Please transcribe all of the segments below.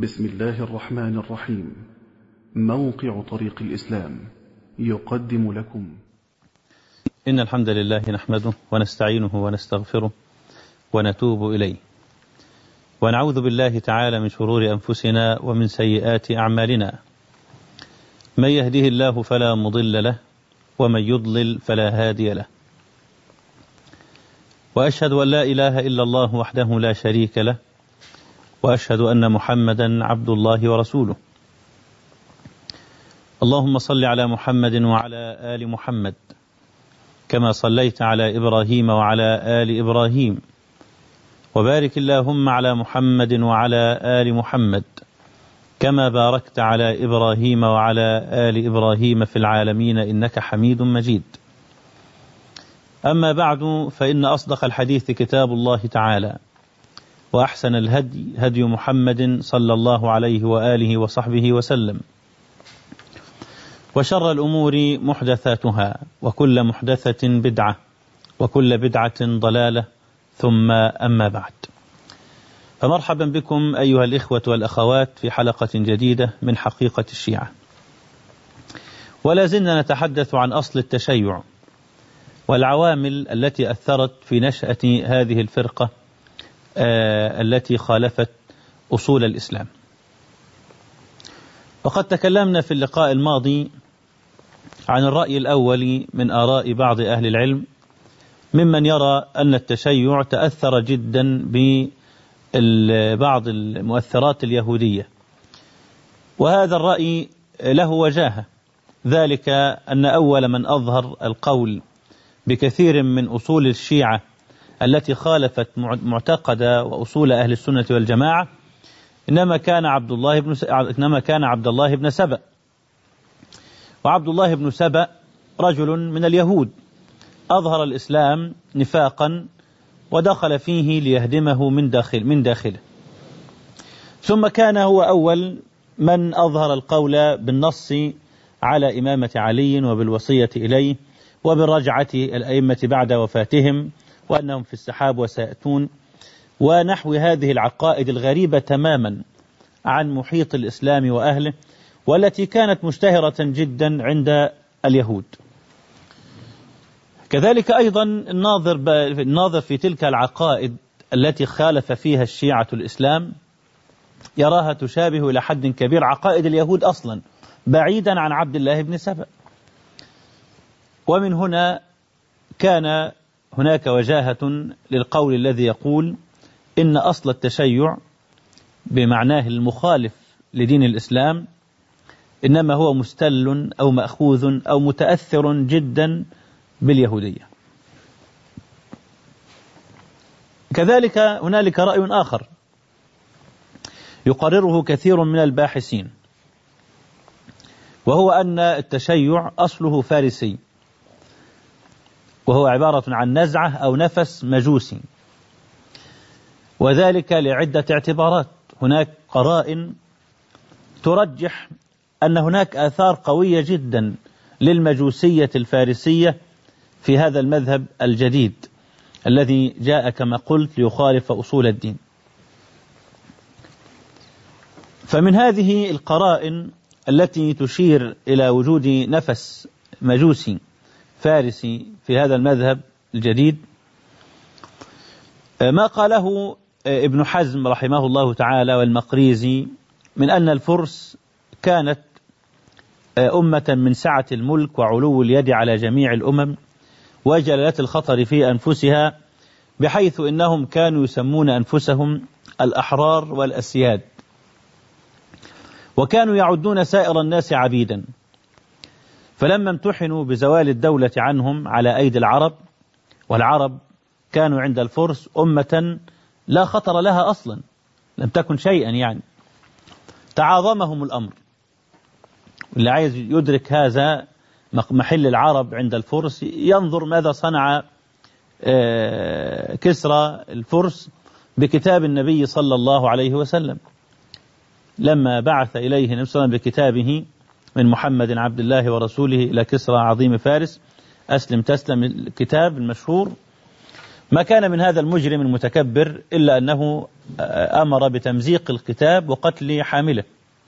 بسم الله الرحمن الرحيم موقع طريق الإسلام يقدم لكم إن الحمد لله نحمده ونستعينه ونستغفره ونتوب إليه ونعوذ بالله تعالى من شرور أنفسنا ومن سيئات أعمالنا من يهده الله فلا مضل له ومن يضلل فلا هادي له وأشهد أن لا إله إلا الله وحده لا شريك له وأشهد أن محمدا عبد الله ورسوله اللهم صل على محمد وعلى آل محمد كما صليت على إبراهيم وعلى آل إبراهيم وبارك اللهم على محمد وعلى آل محمد كما باركت على إبراهيم وعلى آل إبراهيم في العالمين إنك حميد مجيد أما بعد فإن أصدق الحديث كتاب الله تعالى وأحسن الهدي هدي محمد صلى الله عليه وآله وصحبه وسلم وشر الأمور محدثاتها وكل محدثة بدعة وكل بدعة ضلالة ثم أما بعد فمرحبا بكم أيها الإخوة والأخوات في حلقة جديدة من حقيقة الشيعة ولا زلنا نتحدث عن أصل التشيع والعوامل التي أثرت في نشأة هذه الفرقة آه التي خالفت أصول الإسلام وقد تكلمنا في اللقاء الماضي عن الرأي الأول من آراء بعض أهل العلم ممن يرى أن التشيع تأثر جدا ببعض المؤثرات اليهودية وهذا الرأي له وجاهة ذلك أن أول من أظهر القول بكثير من أصول الشيعة التي خالفت معتقد وأصول أهل السنة والجماعة إنما كان عبد الله بن إنما كان عبد الله بن سبأ وعبد الله بن سبأ رجل من اليهود أظهر الإسلام نفاقا ودخل فيه ليهدمه من داخل من داخله ثم كان هو أول من أظهر القول بالنص على إمامة علي وبالوصية إليه وبالرجعة الأئمة بعد وفاتهم وأنهم في السحاب وسيأتون ونحو هذه العقائد الغريبة تماما عن محيط الإسلام وأهله والتي كانت مشتهرة جدا عند اليهود كذلك أيضا الناظر الناظر في تلك العقائد التي خالف فيها الشيعة الإسلام يراها تشابه إلى حد كبير عقائد اليهود أصلا بعيدا عن عبد الله بن سبأ ومن هنا كان هناك وجاهة للقول الذي يقول إن أصل التشيع بمعناه المخالف لدين الإسلام إنما هو مستل أو مأخوذ أو متأثر جدا باليهودية كذلك هنالك رأي آخر يقرره كثير من الباحثين وهو أن التشيع أصله فارسي وهو عبارة عن نزعة أو نفس مجوسي وذلك لعدة اعتبارات هناك قرائن ترجح أن هناك آثار قوية جدا للمجوسية الفارسية في هذا المذهب الجديد الذي جاء كما قلت ليخالف أصول الدين فمن هذه القرائن التي تشير إلى وجود نفس مجوسي فارسي في هذا المذهب الجديد ما قاله ابن حزم رحمه الله تعالى والمقريزي من أن الفرس كانت أمة من سعة الملك وعلو اليد على جميع الأمم وجلالة الخطر في أنفسها بحيث إنهم كانوا يسمون أنفسهم الأحرار والأسياد وكانوا يعدون سائر الناس عبيدا فلما امتحنوا بزوال الدولة عنهم على أيدي العرب والعرب كانوا عند الفرس أمة لا خطر لها أصلا لم تكن شيئا يعني تعاظمهم الأمر اللي عايز يدرك هذا محل العرب عند الفرس ينظر ماذا صنع كسرى الفرس بكتاب النبي صلى الله عليه وسلم لما بعث إليه النبي صلى الله عليه وسلم بكتابه من محمد عبد الله ورسوله إلى كسرى عظيم فارس أسلم تسلم الكتاب المشهور ما كان من هذا المجرم المتكبر إلا أنه أمر بتمزيق الكتاب وقتل حامله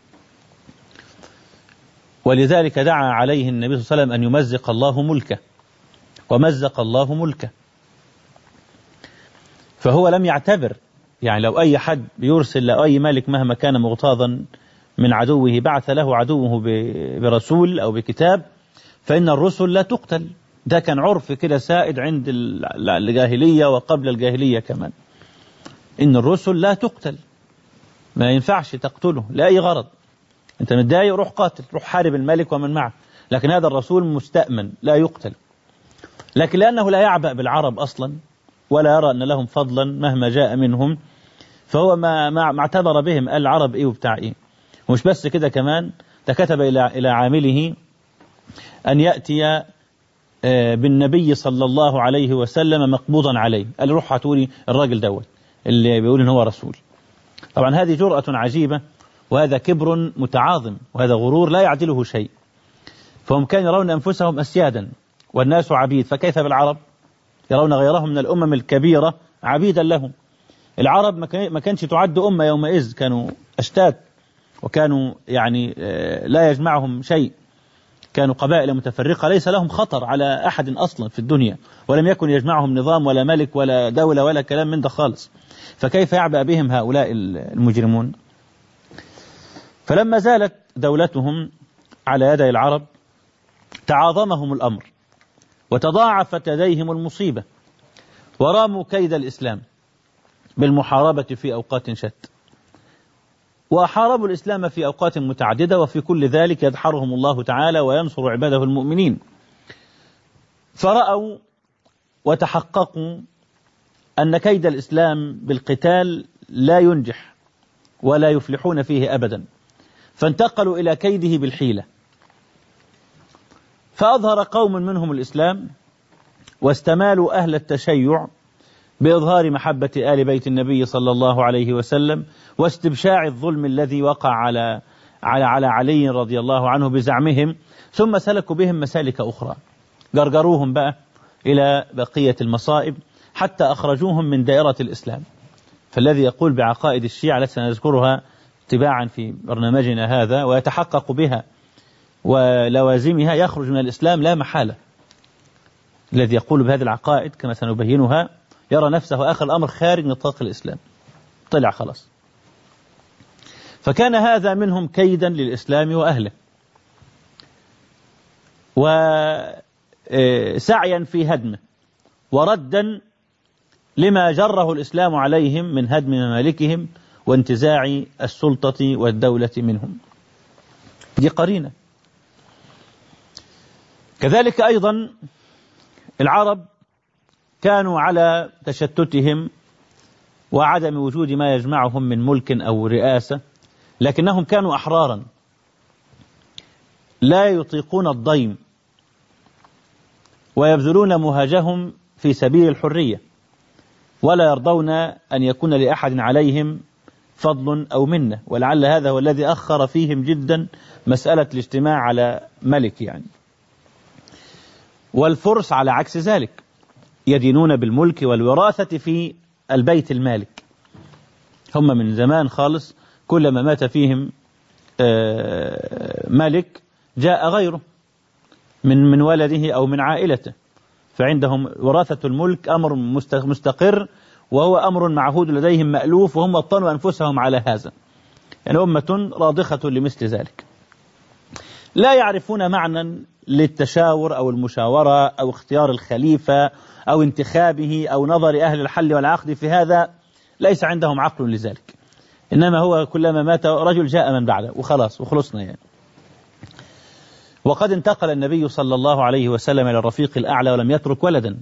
ولذلك دعا عليه النبي صلى الله عليه وسلم أن يمزق الله ملكه ومزق الله ملكه فهو لم يعتبر يعني لو أي حد بيرسل لأي ملك مهما كان مغتاظا من عدوه بعث له عدوه برسول أو بكتاب فإن الرسل لا تقتل ده كان عرف كده سائد عند الجاهلية وقبل الجاهلية كمان إن الرسل لا تقتل ما ينفعش تقتله لأي غرض أنت متضايق روح قاتل روح حارب الملك ومن معه لكن هذا الرسول مستأمن لا يقتل لكن لأنه لا يعبأ بالعرب أصلا ولا يرى أن لهم فضلا مهما جاء منهم فهو ما, ما اعتبر بهم العرب إيه وبتاع إيه ومش بس كده كمان ده كتب إلى إلى عامله أن يأتي بالنبي صلى الله عليه وسلم مقبوضا عليه قال روح هاتولي الراجل دوت اللي بيقول ان هو رسول طبعا هذه جرأة عجيبة وهذا كبر متعاظم وهذا غرور لا يعدله شيء فهم كانوا يرون أنفسهم أسيادا والناس عبيد فكيف بالعرب يرون غيرهم من الأمم الكبيرة عبيدا لهم العرب ما كانش تعد أمة يومئذ كانوا أشتات وكانوا يعني لا يجمعهم شيء كانوا قبائل متفرقة ليس لهم خطر على أحد أصلا في الدنيا ولم يكن يجمعهم نظام ولا ملك ولا دولة ولا كلام من ده خالص فكيف يعبأ بهم هؤلاء المجرمون فلما زالت دولتهم على يدي العرب تعاظمهم الأمر وتضاعفت لديهم المصيبة وراموا كيد الإسلام بالمحاربة في أوقات شتى وحاربوا الإسلام في أوقات متعددة وفي كل ذلك يدحرهم الله تعالى وينصر عباده المؤمنين فرأوا وتحققوا أن كيد الإسلام بالقتال لا ينجح ولا يفلحون فيه أبدا فانتقلوا إلى كيده بالحيلة فأظهر قوم منهم الإسلام واستمالوا أهل التشيع بإظهار محبة آل بيت النبي صلى الله عليه وسلم واستبشاع الظلم الذي وقع على على على علي رضي الله عنه بزعمهم ثم سلكوا بهم مسالك أخرى جرجروهم بقى إلى بقية المصائب حتى أخرجوهم من دائرة الإسلام فالذي يقول بعقائد الشيعة التي سنذكرها تباعا في برنامجنا هذا ويتحقق بها ولوازمها يخرج من الإسلام لا محالة الذي يقول بهذه العقائد كما سنبينها يرى نفسه آخر الأمر خارج نطاق الإسلام طلع خلاص فكان هذا منهم كيدا للإسلام وأهله وسعيا في هدمه وردا لما جره الإسلام عليهم من هدم ممالكهم وانتزاع السلطة والدولة منهم دي قرينة كذلك أيضا العرب كانوا على تشتتهم وعدم وجود ما يجمعهم من ملك أو رئاسة لكنهم كانوا أحرارا لا يطيقون الضيم ويبذلون مهاجهم في سبيل الحرية ولا يرضون أن يكون لأحد عليهم فضل أو منة ولعل هذا هو الذي أخر فيهم جدا مسألة الاجتماع على ملك يعني والفرس على عكس ذلك يدينون بالملك والوراثة في البيت المالك هم من زمان خالص كلما مات فيهم ملك جاء غيره من من ولده أو من عائلته فعندهم وراثة الملك أمر مستقر وهو أمر معهود لديهم مألوف وهم وطنوا أنفسهم على هذا يعني أمة راضخة لمثل ذلك لا يعرفون معنى للتشاور أو المشاورة أو اختيار الخليفة أو انتخابه أو نظر أهل الحل والعقد في هذا ليس عندهم عقل لذلك إنما هو كلما مات رجل جاء من بعده وخلاص وخلصنا يعني وقد انتقل النبي صلى الله عليه وسلم إلى الرفيق الأعلى ولم يترك ولدا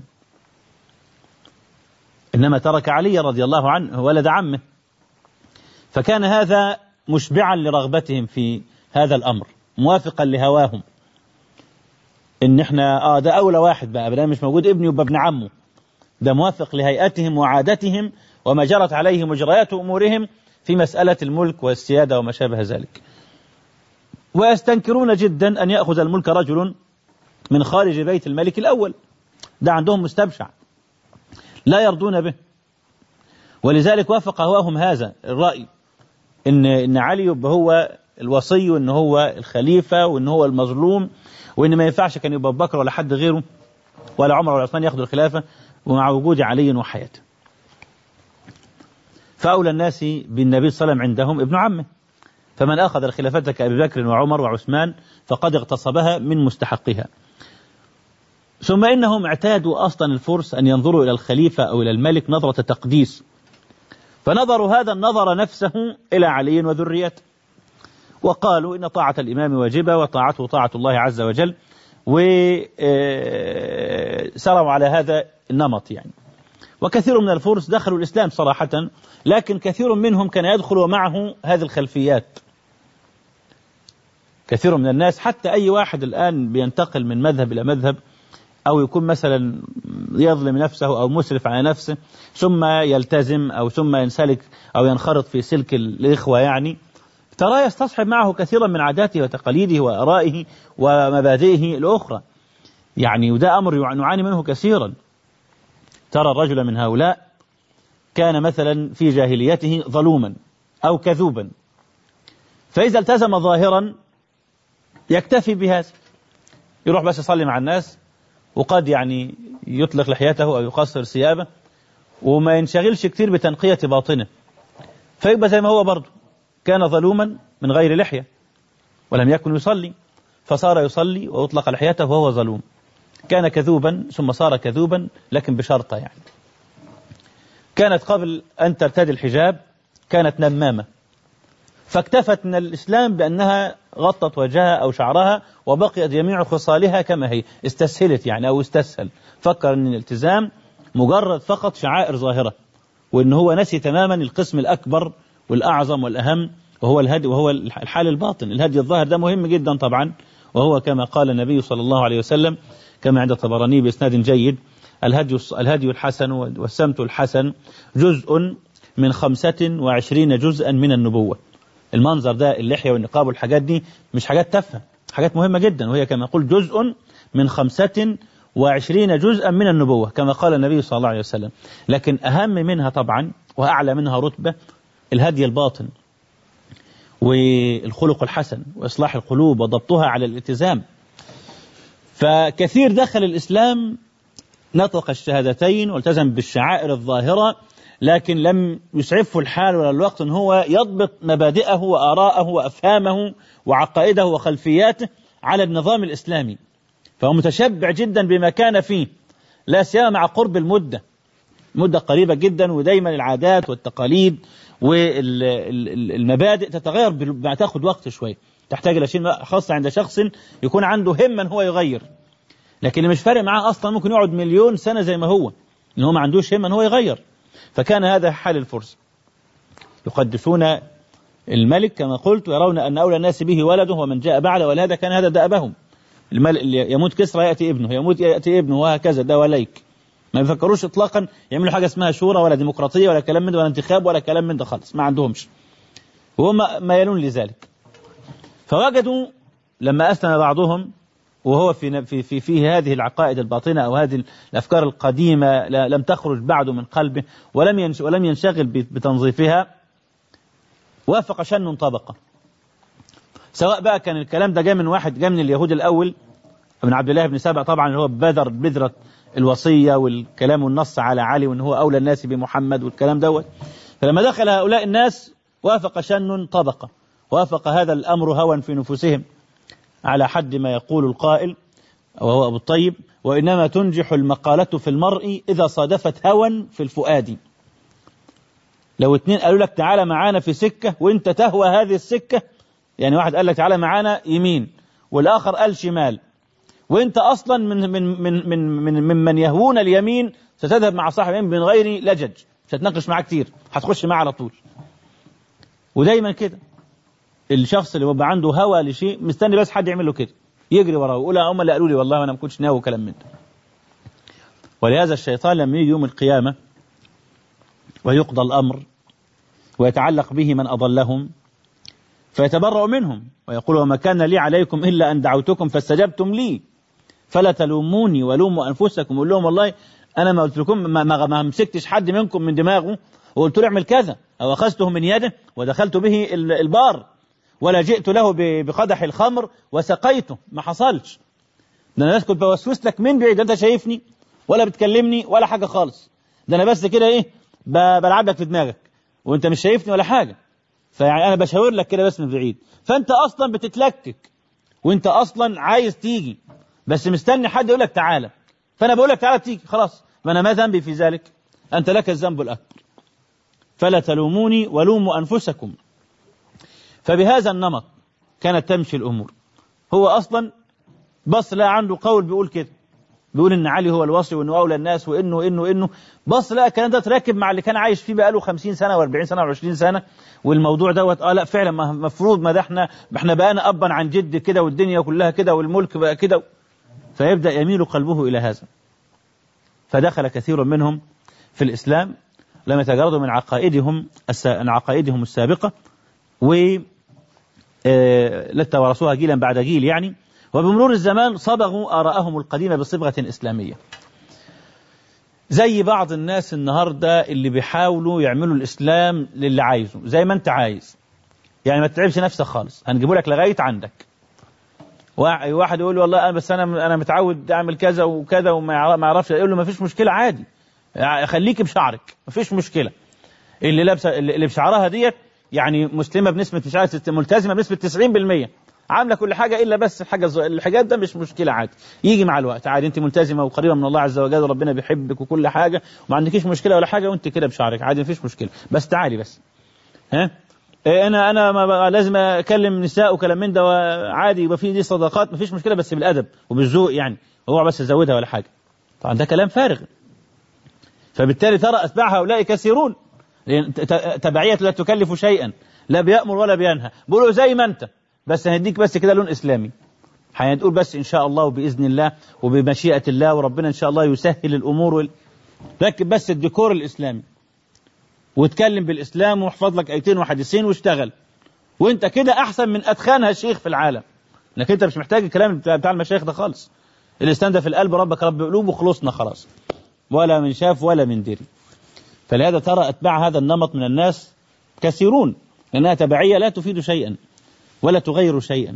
إنما ترك علي رضي الله عنه ولد عمه فكان هذا مشبعا لرغبتهم في هذا الأمر موافقا لهواهم ان احنا اه ده اولى واحد بقى بدل مش موجود ابني يبقى ابن عمه ده موافق لهيئتهم وعادتهم وما جرت عليه مجريات امورهم في مسألة الملك والسيادة وما شابه ذلك ويستنكرون جدا أن يأخذ الملك رجل من خارج بيت الملك الأول ده عندهم مستبشع لا يرضون به ولذلك وافق هواهم هذا الرأي إن إن علي يبقى هو الوصي وإن هو الخليفة وإن هو المظلوم وإن ما ينفعش كان يبقى أبو بكر ولا حد غيره ولا عمر ولا عثمان ياخذوا الخلافة ومع وجود علي وحياته فأولى الناس بالنبي صلى الله عليه وسلم عندهم ابن عمه فمن أخذ الخلافة كأبي بكر وعمر وعثمان فقد اغتصبها من مستحقها ثم إنهم اعتادوا أصلا الفرس أن ينظروا إلى الخليفة أو إلى الملك نظرة تقديس فنظروا هذا النظر نفسه إلى علي وذريته وقالوا إن طاعة الإمام واجبة وطاعته طاعة الله عز وجل وسروا على هذا النمط يعني وكثير من الفرس دخلوا الإسلام صراحة لكن كثير منهم كان يدخل ومعه هذه الخلفيات كثير من الناس حتى أي واحد الآن بينتقل من مذهب إلى مذهب أو يكون مثلا يظلم نفسه أو مسرف على نفسه ثم يلتزم أو ثم ينسلك أو ينخرط في سلك الإخوة يعني ترى يستصحب معه كثيرا من عاداته وتقاليده وآرائه ومبادئه الأخرى يعني وده أمر نعاني منه كثيرا ترى الرجل من هؤلاء كان مثلا في جاهليته ظلوما أو كذوبا فإذا التزم ظاهرا يكتفي بهذا يروح بس يصلي مع الناس وقد يعني يطلق لحيته أو يقصر ثيابه وما ينشغلش كتير بتنقية باطنه فيبقى زي ما هو برضه كان ظلوما من غير لحية ولم يكن يصلي فصار يصلي وأطلق لحيته وهو ظلوم كان كذوبا ثم صار كذوبا لكن بشرطة يعني كانت قبل أن ترتدي الحجاب كانت نمامة فاكتفت من الإسلام بأنها غطت وجهها أو شعرها وبقيت جميع خصالها كما هي استسهلت يعني أو استسهل فكر أن الالتزام مجرد فقط شعائر ظاهرة وأن هو نسي تماما القسم الأكبر والأعظم والأهم وهو الهدي وهو الحال الباطن الهدي الظاهر ده مهم جدا طبعا وهو كما قال النبي صلى الله عليه وسلم كما عند الطبراني بإسناد جيد الهدي الهدي الحسن والسمت الحسن جزء من خمسة وعشرين جزءا من النبوة المنظر ده اللحية والنقاب والحاجات دي مش حاجات تافهة حاجات مهمة جدا وهي كما يقول جزء من خمسة وعشرين جزءا من النبوة كما قال النبي صلى الله عليه وسلم لكن أهم منها طبعا وأعلى منها رتبة الهدي الباطن والخلق الحسن وإصلاح القلوب وضبطها على الالتزام فكثير دخل الإسلام نطق الشهادتين والتزم بالشعائر الظاهرة لكن لم يسعفه الحال ولا الوقت ان هو يضبط مبادئه وآراءه وأفهامه وعقائده وخلفياته على النظام الإسلامي فهو متشبع جدا بما كان فيه لا سيما مع قرب المدة مدة قريبة جدا ودايما العادات والتقاليد والمبادئ تتغير ما تاخد وقت شوية تحتاج إلى شيء خاصة عند شخص يكون عنده همة هو يغير لكن اللي مش فارق معاه أصلا ممكن يقعد مليون سنة زي ما هو إن هو ما عندوش همة هو يغير فكان هذا حال الفرس يقدسون الملك كما قلت ويرون أن أولى الناس به ولده ومن جاء بعد ولهذا كان هذا دأبهم الملك يموت كسرى يأتي ابنه يموت يأتي ابنه وهكذا ده وليك ما يفكروش اطلاقا يعملوا حاجه اسمها شورى ولا ديمقراطيه ولا كلام من ده ولا انتخاب ولا كلام من ده خالص ما عندهمش وهم ميالون لذلك فوجدوا لما اسلم بعضهم وهو في في في, في هذه العقائد الباطنه او هذه الافكار القديمه لم تخرج بعد من قلبه ولم ولم ينشغل بتنظيفها وافق شن طبقه سواء بقى كان الكلام ده جاء من واحد جاء من اليهود الاول من عبد الله بن سبع طبعا اللي هو بذر بذره الوصيه والكلام والنص على علي وان هو اولى الناس بمحمد والكلام دوت فلما دخل هؤلاء الناس وافق شن طبقه وافق هذا الامر هوى في نفوسهم على حد ما يقول القائل وهو أبو الطيب وإنما تنجح المقالة في المرء إذا صادفت هوى في الفؤاد لو اتنين قالوا لك تعالى معانا في سكة وانت تهوى هذه السكة يعني واحد قال لك تعالى معانا يمين والآخر قال شمال وانت أصلا من من من من من ممن يهوون اليمين ستذهب مع صاحب اليمين من غير لجج مش هتناقش معاه كتير هتخش معاه على طول ودايما كده الشخص اللي بيبقى عنده هوى لشيء مستني بس حد يعمل له كده يجري وراه ويقول هم اللي قالوا لي والله وانا ما كنتش ناوي كلام من ده ولهذا الشيطان لما يجي يوم القيامة ويقضى الأمر ويتعلق به من أضلهم فيتبرأ منهم ويقول وما كان لي عليكم إلا أن دعوتكم فاستجبتم لي فلا تلوموني ولوموا أنفسكم وقول لهم والله أنا ما قلت لكم ما, ما, ما مسكتش حد منكم من دماغه وقلت له اعمل كذا أو أخذته من يده ودخلت به البار ولا جئت له بقدح الخمر وسقيته ما حصلش ده أنا بس كنت بوسوس لك من بعيد أنت شايفني ولا بتكلمني ولا حاجة خالص ده أنا بس كده إيه بلعب لك في دماغك وأنت مش شايفني ولا حاجة فيعني أنا بشاور لك كده بس من بعيد فأنت أصلا بتتلكك وأنت أصلا عايز تيجي بس مستني حد يقول لك تعالى فأنا بقول لك تعالى تيجي خلاص ما أنا ما ذنبي في ذلك أنت لك الذنب الأكبر فلا تلوموني ولوموا أنفسكم فبهذا النمط كانت تمشي الأمور هو أصلا بص لا عنده قول بيقول كده بيقول ان علي هو الوصي وانه اولى الناس وانه وانه وانه بص لا الكلام ده تراكب مع اللي كان عايش فيه بقاله 50 سنه و40 سنه و20 سنه والموضوع دوت اه لا فعلا مفروض ما ده احنا احنا بقينا ابا عن جد كده والدنيا كلها كده والملك بقى كده فيبدا يميل قلبه الى هذا فدخل كثير منهم في الاسلام لم يتجردوا من عقائدهم من عقائدهم السابقه و لتورثوها جيلا بعد جيل يعني وبمرور الزمان صبغوا آراءهم القديمة بصبغة إسلامية زي بعض الناس النهاردة اللي بيحاولوا يعملوا الإسلام للي عايزه زي ما أنت عايز يعني ما تتعبش نفسك خالص هنجيبه لك لغاية عندك واحد يقول له والله أنا بس أنا أنا متعود أعمل كذا وكذا وما يعرفش يقول له ما فيش مشكلة عادي خليك بشعرك ما فيش مشكلة اللي لابسه اللي بشعرها ديت يعني مسلمة بنسبة مش عارف ملتزمة بنسبة 90% عامله كل حاجه الا بس الحاجه الز... الحجاب ده مش مشكله عادي يجي مع الوقت عادي انت ملتزمه وقريبه من الله عز وجل وربنا بيحبك وكل حاجه وما عندكيش مشكله ولا حاجه وانت كده بشعرك عادي مفيش مشكله بس تعالي بس ها إيه انا انا ما لازم اكلم نساء وكلام من ده عادي يبقى في دي صداقات مفيش مشكله بس بالادب وبالذوق يعني هو بس ازودها ولا حاجه طبعا ده كلام فارغ فبالتالي ترى اتباع هؤلاء كثيرون لان تبعيه لا تكلف شيئا لا بيامر ولا بينهى بيقولوا زي ما انت بس هنديك بس كده لون اسلامي هنقول بس ان شاء الله وباذن الله وبمشيئه الله وربنا ان شاء الله يسهل الامور وال... ركب بس الديكور الاسلامي واتكلم بالاسلام واحفظ لك ايتين وحديثين واشتغل وانت كده احسن من اتخانها شيخ في العالم انك انت مش محتاج الكلام بتاع المشايخ ده خالص الاسلام ده في القلب ربك رب قلوب وخلصنا خلاص ولا من شاف ولا من دري فلهذا ترى اتباع هذا النمط من الناس كثيرون لانها تبعيه لا تفيد شيئا ولا تغير شيئا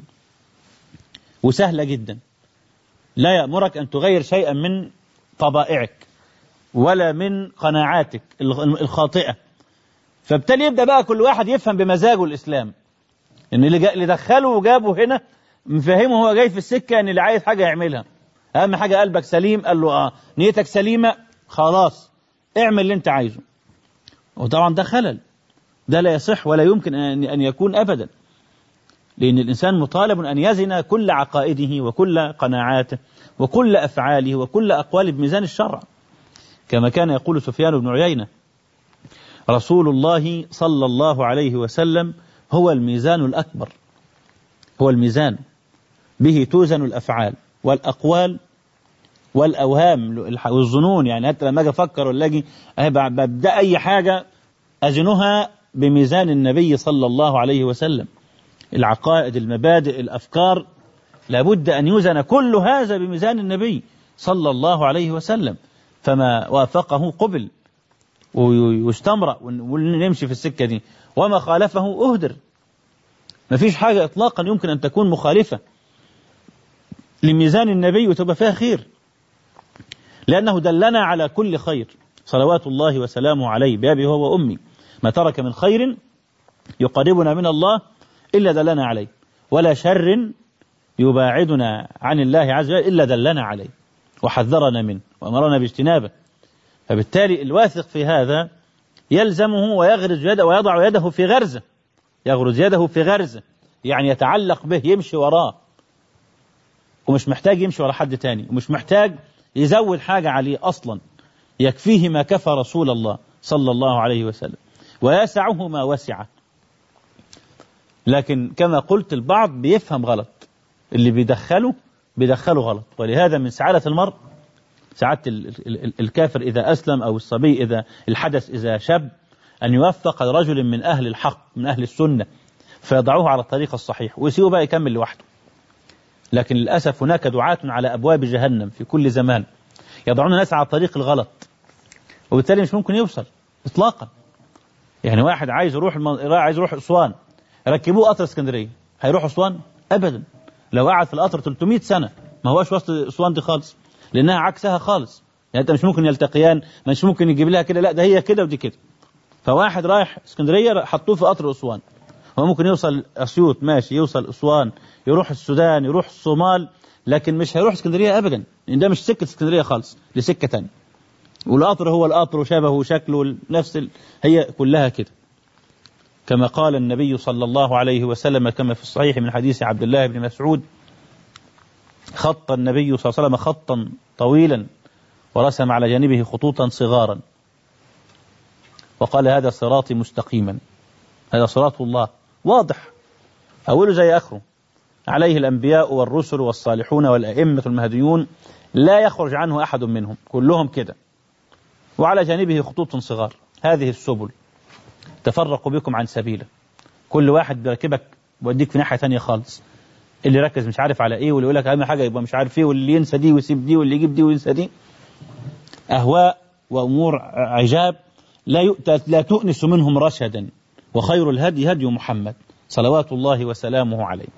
وسهلة جدا لا يأمرك أن تغير شيئا من طبائعك ولا من قناعاتك الخاطئة فبالتالي يبدأ بقى كل واحد يفهم بمزاجه الإسلام إن اللي, اللي دخله وجابه هنا مفهمه هو جاي في السكة إن اللي عايز حاجة يعملها أهم حاجة قلبك سليم قال له آه نيتك سليمة خلاص اعمل اللي أنت عايزه وطبعا ده خلل ده لا يصح ولا يمكن أن يكون أبدا لأن الإنسان مطالب أن يزن كل عقائده وكل قناعاته وكل أفعاله وكل أقواله بميزان الشرع كما كان يقول سفيان بن عيينة رسول الله صلى الله عليه وسلم هو الميزان الأكبر هو الميزان به توزن الأفعال والأقوال والأوهام والظنون يعني حتى لما أجي أفكر ولا أجي ببدأ أي حاجة أزنها بميزان النبي صلى الله عليه وسلم العقائد المبادئ الأفكار لابد أن يوزن كل هذا بميزان النبي صلى الله عليه وسلم فما وافقه قبل ويستمرأ ونمشي في السكة دي وما خالفه أهدر ما فيش حاجة إطلاقا يمكن أن تكون مخالفة لميزان النبي وتبقى فيها خير لأنه دلنا على كل خير صلوات الله وسلامه عليه بأبي هو وأمي ما ترك من خير يقربنا من الله إلا دلنا عليه ولا شر يباعدنا عن الله عز وجل إلا دلنا عليه وحذرنا منه وأمرنا باجتنابه فبالتالي الواثق في هذا يلزمه ويغرز يده ويضع يده في غرزه يغرز يده في غرزه يعني يتعلق به يمشي وراه ومش محتاج يمشي ورا حد تاني ومش محتاج يزود حاجة عليه أصلا يكفيه ما كفى رسول الله صلى الله عليه وسلم ويسعه ما وسعه لكن كما قلت البعض بيفهم غلط اللي بيدخله بيدخله غلط ولهذا من سعادة المرء سعادة الكافر إذا أسلم أو الصبي إذا الحدث إذا شب أن يوفق رجل من أهل الحق من أهل السنة فيضعوه على الطريق الصحيح ويسيبه بقى يكمل لوحده لكن للأسف هناك دعاة على أبواب جهنم في كل زمان يضعون الناس على الطريق الغلط وبالتالي مش ممكن يوصل إطلاقا يعني واحد عايز يروح الم... عايز يروح اسوان ركبوه قطر اسكندريه هيروح اسوان ابدا لو قعد في القطر 300 سنه ما هوش وسط اسوان دي خالص لانها عكسها خالص يعني انت مش ممكن يلتقيان مش ممكن يجيب لها كده لا ده هي كده ودي كده فواحد رايح اسكندريه حطوه في قطر اسوان هو ممكن يوصل اسيوط ماشي يوصل اسوان يروح السودان يروح الصومال لكن مش هيروح اسكندريه ابدا لان ده مش سكه اسكندريه خالص لسكه ثانيه والقطر هو القطر وشبهه وشكله نفس ال... هي كلها كده كما قال النبي صلى الله عليه وسلم كما في الصحيح من حديث عبد الله بن مسعود خط النبي صلى الله عليه وسلم خطا طويلا ورسم على جانبه خطوطا صغارا وقال هذا صراطي مستقيما هذا صراط الله واضح أوله زي آخره عليه الأنبياء والرسل والصالحون والأئمة المهديون لا يخرج عنه أحد منهم كلهم كده وعلى جانبه خطوط صغار هذه السبل تفرق بكم عن سبيله كل واحد بيركبك بيوديك في ناحية ثانية خالص اللي ركز مش عارف على ايه واللي يقول لك اهم حاجه يبقى مش عارف ايه واللي ينسى دي ويسيب دي واللي يجيب دي وينسى دي اهواء وامور عجاب لا يؤتى لا تؤنس منهم رشدا وخير الهدي هدي محمد صلوات الله وسلامه عليه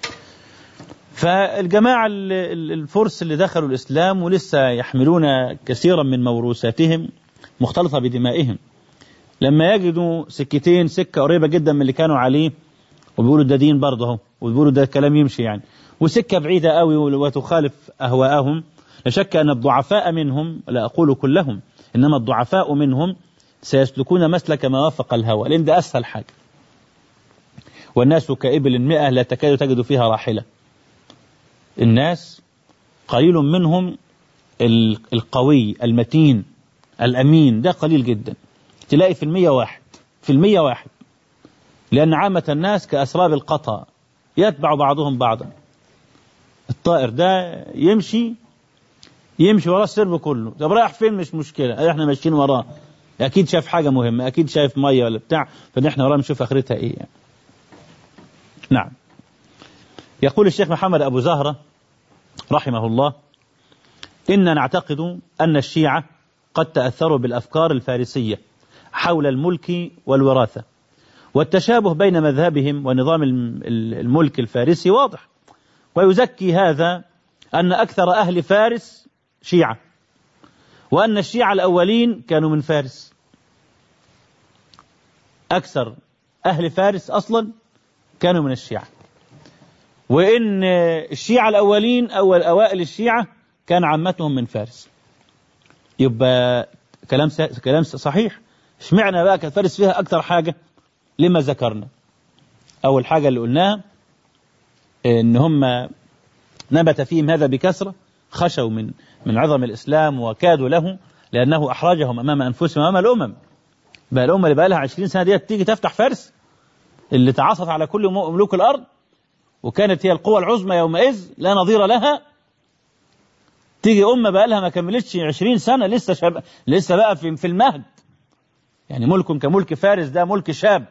فالجماعة الفرس اللي دخلوا الإسلام ولسه يحملون كثيرا من موروثاتهم مختلطة بدمائهم لما يجدوا سكتين سكة قريبة جدا من اللي كانوا عليه وبيقولوا ده دين برضه اهو وبيقولوا ده كلام يمشي يعني وسكة بعيدة قوي وتخالف أهواءهم لا شك أن الضعفاء منهم لا أقول كلهم إنما الضعفاء منهم سيسلكون مسلك ما وافق الهوى لأن ده أسهل حاجة والناس كإبل مئة لا تكاد تجد فيها راحلة الناس قليل منهم القوي المتين الأمين ده قليل جدا تلاقي في المية واحد في المية واحد لأن عامة الناس كأسراب القطا يتبع بعضهم بعضا الطائر ده يمشي يمشي وراه السرب كله طب رايح فين مش مشكلة احنا ماشيين وراه اكيد شاف حاجة مهمة اكيد شايف مية ولا بتاع فنحن وراه نشوف اخرتها ايه يعني. نعم يقول الشيخ محمد ابو زهرة رحمه الله إن نعتقد أن الشيعة قد تأثروا بالأفكار الفارسية حول الملك والوراثة والتشابه بين مذهبهم ونظام الملك الفارسي واضح ويزكي هذا أن أكثر أهل فارس شيعة وأن الشيعة الأولين كانوا من فارس أكثر أهل فارس أصلا كانوا من الشيعة وإن الشيعة الأولين أول أوائل الشيعة كان عامتهم من فارس يبقى كلام كلام صحيح اشمعنى بقى كانت فارس فيها أكثر حاجة لما ذكرنا أول حاجة اللي قلناها إن هم نبت فيهم هذا بكثرة خشوا من من عظم الإسلام وكادوا له لأنه أحرجهم أمام أنفسهم أمام الأمم بقى الأمة اللي بقى لها 20 سنة ديت تيجي تفتح فارس اللي تعصت على كل ملوك الأرض وكانت هي القوى العظمى يومئذ لا نظير لها تيجي أمة بقى لها ما كملتش 20 سنة لسه شاب لسه بقى في في المهد يعني ملك كملك فارس ده ملك شاب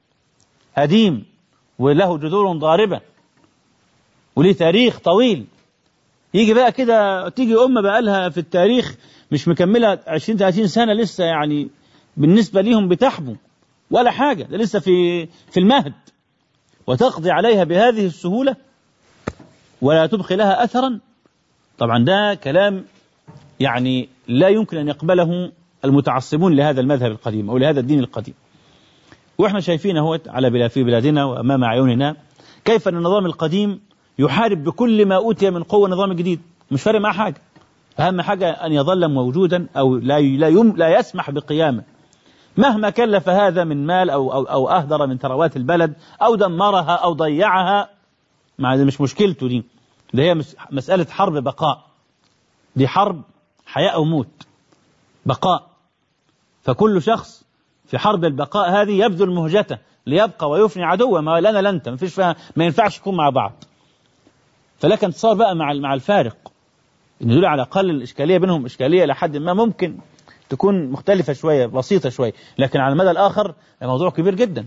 هديم وله جذور ضاربة وليه تاريخ طويل يجي بقى كده تيجي أمة بقى لها في التاريخ مش مكملة 20 30 سنة لسه يعني بالنسبة ليهم بتحبو ولا حاجة ده لسه في في المهد وتقضي عليها بهذه السهولة ولا تبقي لها أثرا طبعا ده كلام يعني لا يمكن أن يقبله المتعصبون لهذا المذهب القديم أو لهذا الدين القديم وإحنا شايفين هو على في بلادنا وأمام أعيننا كيف أن النظام القديم يحارب بكل ما أوتي من قوة النظام الجديد مش فارق معاه حاجة أهم حاجة أن يظل موجودا أو لا لا, يم لا يسمح بقيامه مهما كلف هذا من مال أو, أو, أو أهدر من ثروات البلد أو دمرها أو ضيعها مع مش مشكلته دي ده هي مسألة حرب بقاء دي حرب حياة أو موت بقاء فكل شخص في حرب البقاء هذه يبذل مهجته ليبقى ويفني عدوه ما لنا لا انت ما فيش فيها ما ينفعش يكون مع بعض فلك انتصار بقى مع مع الفارق ان دول على الاقل الاشكاليه بينهم اشكاليه لحد ما ممكن تكون مختلفه شويه بسيطه شويه لكن على المدى الاخر الموضوع كبير جدا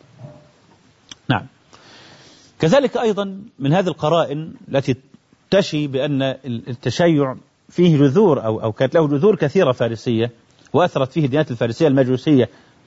نعم كذلك ايضا من هذه القرائن التي تشي بان التشيع فيه جذور او او كانت له جذور كثيره فارسيه واثرت فيه الديانات الفارسيه المجوسيه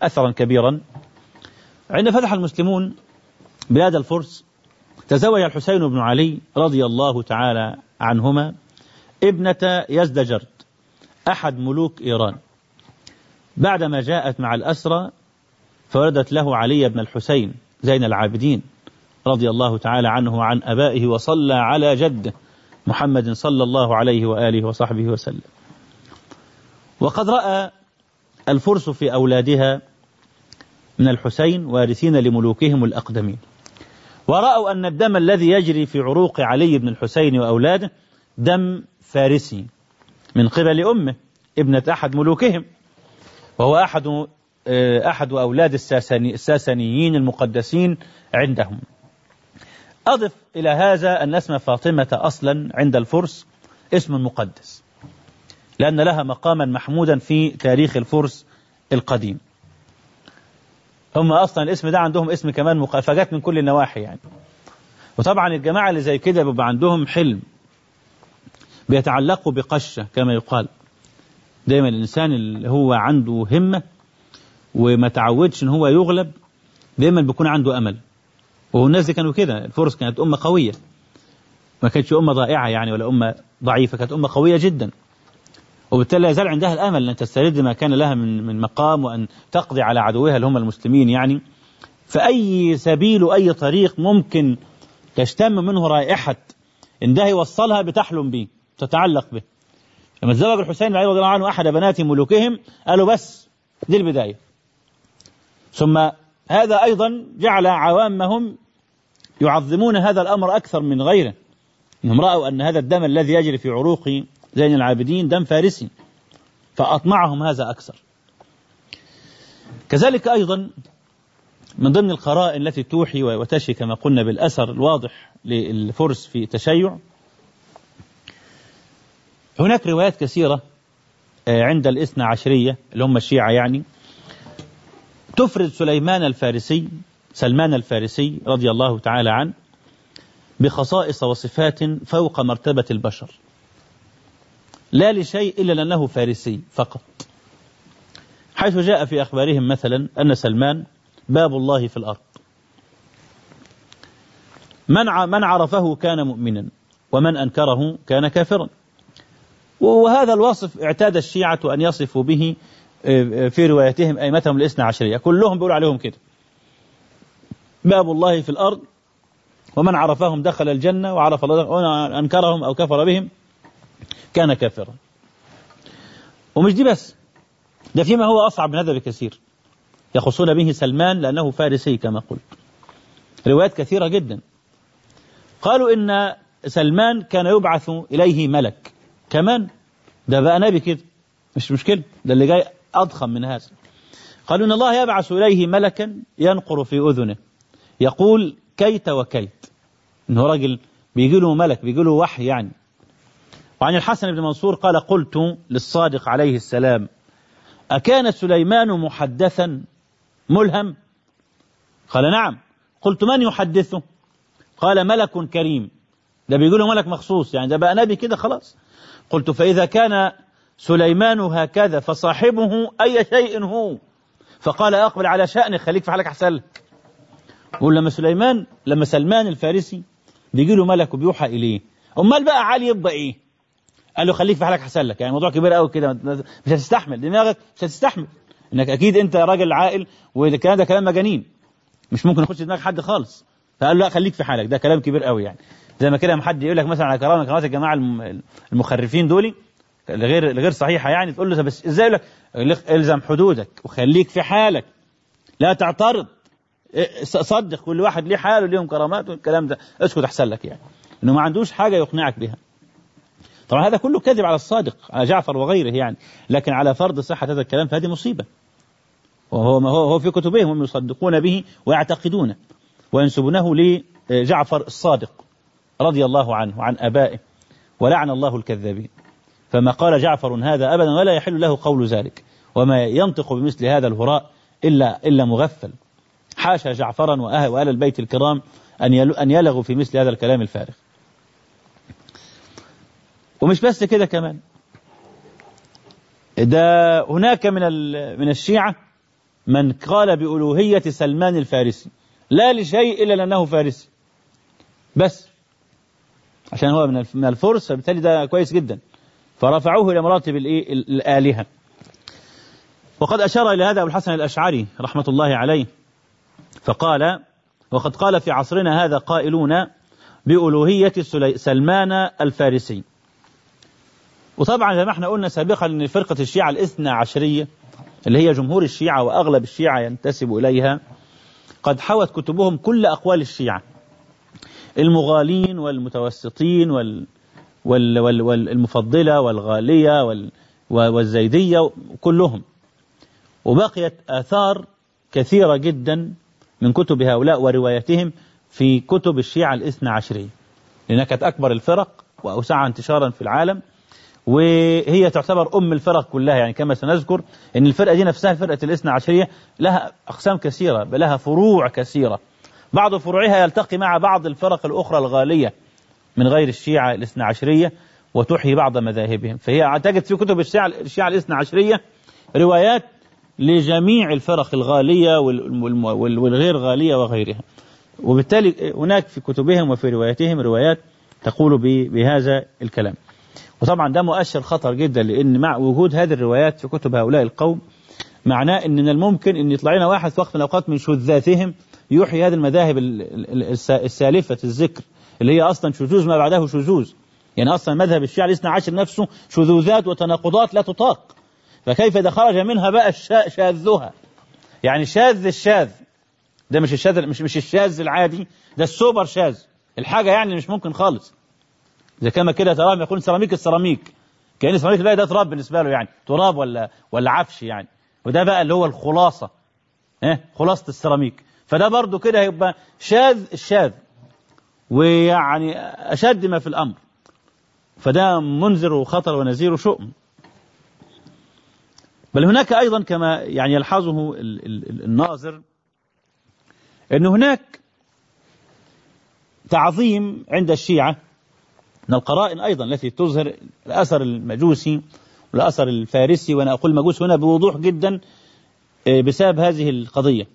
أثرا كبيرا عند فتح المسلمون بلاد الفرس تزوج الحسين بن علي رضي الله تعالى عنهما ابنة يزدجرد أحد ملوك إيران بعدما جاءت مع الأسرى فولدت له علي بن الحسين زين العابدين رضي الله تعالى عنه وعن أبائه وصلى على جده محمد صلى الله عليه وآله وصحبه وسلم وقد رأى الفرس في أولادها من الحسين وارثين لملوكهم الأقدمين ورأوا أن الدم الذي يجري في عروق علي بن الحسين وأولاده دم فارسي من قبل أمه ابنة أحد ملوكهم وهو أحد أحد أولاد الساساني الساسانيين المقدسين عندهم أضف إلى هذا أن اسم فاطمة أصلا عند الفرس اسم مقدس لأن لها مقاما محمودا في تاريخ الفرس القديم هم أصلا الاسم ده عندهم اسم كمان مخافجات من كل النواحي يعني وطبعا الجماعة اللي زي كده بيبقى عندهم حلم بيتعلقوا بقشة كما يقال دايما الإنسان اللي هو عنده همة وما تعودش ان هو يغلب دايما بيكون عنده امل والناس دي كانوا كده الفرس كانت امه قويه ما كانتش امه ضائعه يعني ولا امه ضعيفه كانت امه قويه جدا وبالتالي لا يزال عندها الامل ان تسترد ما كان لها من من مقام وان تقضي على عدوها اللي هم المسلمين يعني فاي سبيل واي طريق ممكن تشتم منه رائحه ان ده يوصلها بتحلم به تتعلق به لما تزوج الحسين رضي الله عنه احد بنات ملوكهم قالوا بس دي البدايه ثم هذا أيضا جعل عوامهم يعظمون هذا الأمر أكثر من غيره إنهم رأوا أن هذا الدم الذي يجري في عروق زين العابدين دم فارسي فأطمعهم هذا أكثر كذلك أيضا من ضمن القرائن التي توحي وتشي كما قلنا بالأثر الواضح للفرس في تشيع هناك روايات كثيرة عند الاثنى عشرية اللي هم الشيعة يعني تفرد سليمان الفارسي سلمان الفارسي رضي الله تعالى عنه بخصائص وصفات فوق مرتبة البشر لا لشيء إلا لأنه فارسي فقط حيث جاء في أخبارهم مثلا أن سلمان باب الله في الأرض من من عرفه كان مؤمنا ومن أنكره كان كافرا وهذا الوصف اعتاد الشيعة أن يصفوا به في روايتهم أئمتهم الاثنى عشرية كلهم بيقول عليهم كده باب الله في الأرض ومن عرفهم دخل الجنة وعرف الله ومن أنكرهم أو كفر بهم كان كافرا ومش دي بس ده فيما هو أصعب من هذا بكثير يخصون به سلمان لأنه فارسي كما قلت روايات كثيرة جدا قالوا إن سلمان كان يبعث إليه ملك كمان ده بقى نبي كده مش مشكلة ده اللي جاي أضخم من هذا قالوا إن الله يبعث إليه ملكا ينقر في أذنه يقول كيت وكيت إنه راجل بيجي له ملك بيجي له وحي يعني وعن الحسن بن منصور قال قلت للصادق عليه السلام أكان سليمان محدثا ملهم قال نعم قلت من يحدثه قال ملك كريم ده بيقول له ملك مخصوص يعني ده بقى نبي كده خلاص قلت فإذا كان سليمان هكذا فصاحبه أي شيء هو فقال أقبل على شأنك خليك في حالك أحسن لك يقول لما سليمان لما سلمان الفارسي بيجي له ملك وبيوحى إليه أمال بقى علي يبقى إيه قال له خليك في حالك أحسن لك يعني موضوع كبير قوي كده مش هتستحمل دماغك مش هتستحمل انك اكيد انت راجل عاقل والكلام ده كلام مجانين مش ممكن يخش دماغ حد خالص فقال له لا خليك في حالك ده كلام كبير قوي يعني زي ما كده حد يقول لك مثلا على كرامه كرامات الجماعه المخرفين دول الغير الغير صحيحه يعني تقول له بس ازاي لك الزم حدودك وخليك في حالك لا تعترض صدق كل واحد ليه حاله ليهم كرامات والكلام ده اسكت احسن لك يعني انه ما عندوش حاجه يقنعك بها طبعا هذا كله كذب على الصادق على جعفر وغيره يعني لكن على فرض صحه هذا الكلام فهذه مصيبه وهو ما هو, هو في كتبهم هم يصدقون به ويعتقدونه وينسبونه لجعفر الصادق رضي الله عنه وعن ابائه ولعن الله الكذابين فما قال جعفر هذا ابدا ولا يحل له قول ذلك وما ينطق بمثل هذا الهراء الا الا مغفل حاشا جعفرا وآل البيت الكرام أن أن يلغوا في مثل هذا الكلام الفارغ. ومش بس كده كمان. ده هناك من من الشيعة من قال بألوهية سلمان الفارسي لا لشيء إلا لأنه فارسي بس عشان هو من الفرس فبالتالي ده كويس جدا فرفعوه إلى مراتب الآلهة وقد أشار إلى هذا أبو الحسن الأشعري رحمة الله عليه فقال وقد قال في عصرنا هذا قائلون بألوهية سلمان الفارسي وطبعا زي ما احنا قلنا سابقا ان فرقة الشيعة الاثنى عشرية اللي هي جمهور الشيعة واغلب الشيعة ينتسب اليها قد حوت كتبهم كل اقوال الشيعة المغالين والمتوسطين وال وال وال والمفضلة والغالية وال والزيدية كلهم وبقيت آثار كثيرة جدا من كتب هؤلاء ورواياتهم في كتب الشيعة الاثنى عشرية لأنها كانت أكبر الفرق وأوسعها انتشارا في العالم وهي تعتبر أم الفرق كلها يعني كما سنذكر أن الفرقة دي نفسها فرقة الاثنى عشرية لها أقسام كثيرة بل لها فروع كثيرة بعض فروعها يلتقي مع بعض الفرق الأخرى الغالية من غير الشيعة الاثنى عشرية وتحيي بعض مذاهبهم فهي تجد في كتب الشيعة, الشيعة الاثنى عشرية روايات لجميع الفرق الغالية والغير غالية وغيرها وبالتالي هناك في كتبهم وفي رواياتهم روايات تقول بهذا الكلام وطبعا ده مؤشر خطر جدا لأن مع وجود هذه الروايات في كتب هؤلاء القوم معناه أن من الممكن أن يطلع لنا واحد في وقت من الأوقات من شذاذهم يحيي هذه المذاهب السالفة الذكر اللي هي أصلا شذوذ ما بعده شذوذ يعني أصلا مذهب الشيعة الاثنى عشر نفسه شذوذات وتناقضات لا تطاق فكيف إذا خرج منها بقى شاذها يعني شاذ الشاذ ده مش الشاذ مش مش الشاذ العادي ده السوبر شاذ الحاجة يعني مش ممكن خالص إذا كما كده ترام يقول سيراميك السيراميك كأن السيراميك ده, ده تراب بالنسبة له يعني تراب ولا ولا عفش يعني وده بقى اللي هو الخلاصة اه خلاصة السيراميك فده برضه كده هيبقى شاذ الشاذ ويعني أشد ما في الأمر فده منذر وخطر ونذير وشؤم بل هناك أيضا كما يعني يلحظه الناظر أن هناك تعظيم عند الشيعة من القرائن أيضا التي تظهر الأثر المجوسي والأثر الفارسي وأنا أقول مجوس هنا بوضوح جدا بسبب هذه القضية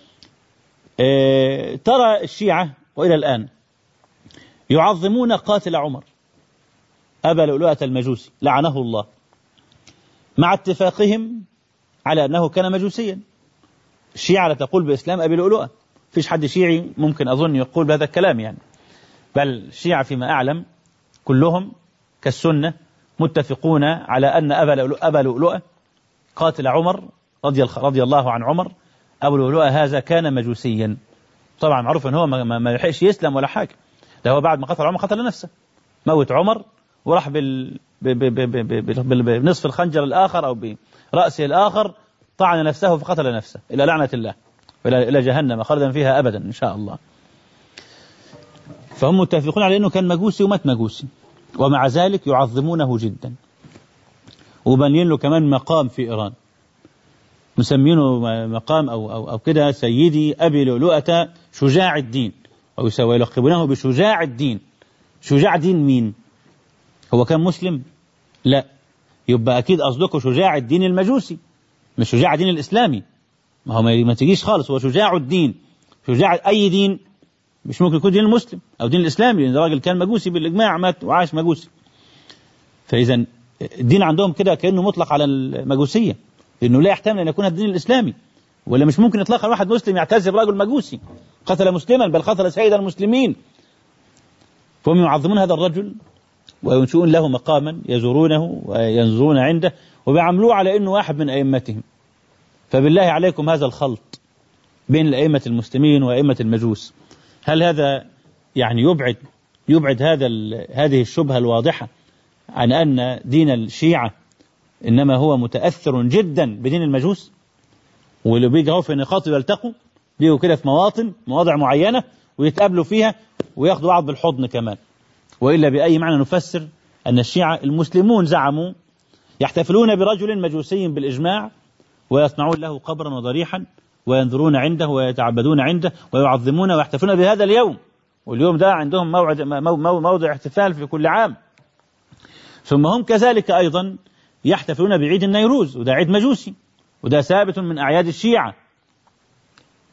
ترى الشيعة وإلى الآن يعظمون قاتل عمر أبا لؤلؤة المجوسي لعنه الله مع اتفاقهم على أنه كان مجوسيا الشيعة لا تقول بإسلام أبي لؤلؤة فيش حد شيعي ممكن أظن يقول بهذا الكلام يعني بل الشيعة فيما أعلم كلهم كالسنة متفقون على أن أبا لؤلؤة قاتل عمر رضي, رضي الله عن عمر أبو لؤلؤة هذا كان مجوسيا طبعا معروف أن هو ما يلحقش يسلم ولا حاجة ده هو بعد ما قتل عمر قتل نفسه موت عمر وراح بال... بنصف الخنجر الآخر أو برأسه الآخر طعن نفسه فقتل نفسه إلى لعنة الله إلى إلى جهنم خالدا فيها أبدا إن شاء الله فهم متفقون على أنه كان مجوسي ومات مجوسي ومع ذلك يعظمونه جدا وبنين له كمان مقام في إيران مسمينه مقام أو, أو, أو كده سيدي أبي لؤلؤة شجاع الدين أو يلقبونه بشجاع الدين شجاع دين مين هو كان مسلم لا يبقى أكيد قصدكم شجاع الدين المجوسي مش شجاع الدين الإسلامي ما هو ما تجيش خالص هو شجاع الدين شجاع أي دين مش ممكن يكون دين المسلم أو دين الإسلامي لأن الراجل كان مجوسي بالإجماع مات وعاش مجوسي فإذا الدين عندهم كده كأنه مطلق على المجوسية لأنه لا يحتمل أن يكون الدين الإسلامي ولا مش ممكن إطلاقا واحد مسلم يعتز برجل مجوسي قتل مسلما بل قتل سيد المسلمين فهم يعظمون هذا الرجل وينشئون له مقاما يزورونه وينظرون عنده وبيعاملوه على انه واحد من ائمتهم فبالله عليكم هذا الخلط بين الائمه المسلمين وائمه المجوس هل هذا يعني يبعد يبعد هذا هذه الشبهه الواضحه عن ان دين الشيعه انما هو متاثر جدا بدين المجوس واللي بيجوا في نقاط يلتقوا بيجوا كده في مواطن مواضع معينه ويتقابلوا فيها وياخدوا بعض بالحضن كمان وإلا بأي معنى نفسر أن الشيعة المسلمون زعموا يحتفلون برجل مجوسي بالإجماع ويصنعون له قبرا وضريحا وينظرون عنده ويتعبدون عنده ويعظمون ويحتفلون بهذا اليوم واليوم ده عندهم موعد موضع احتفال في كل عام ثم هم كذلك أيضا يحتفلون بعيد النيروز وده عيد مجوسي وده ثابت من أعياد الشيعة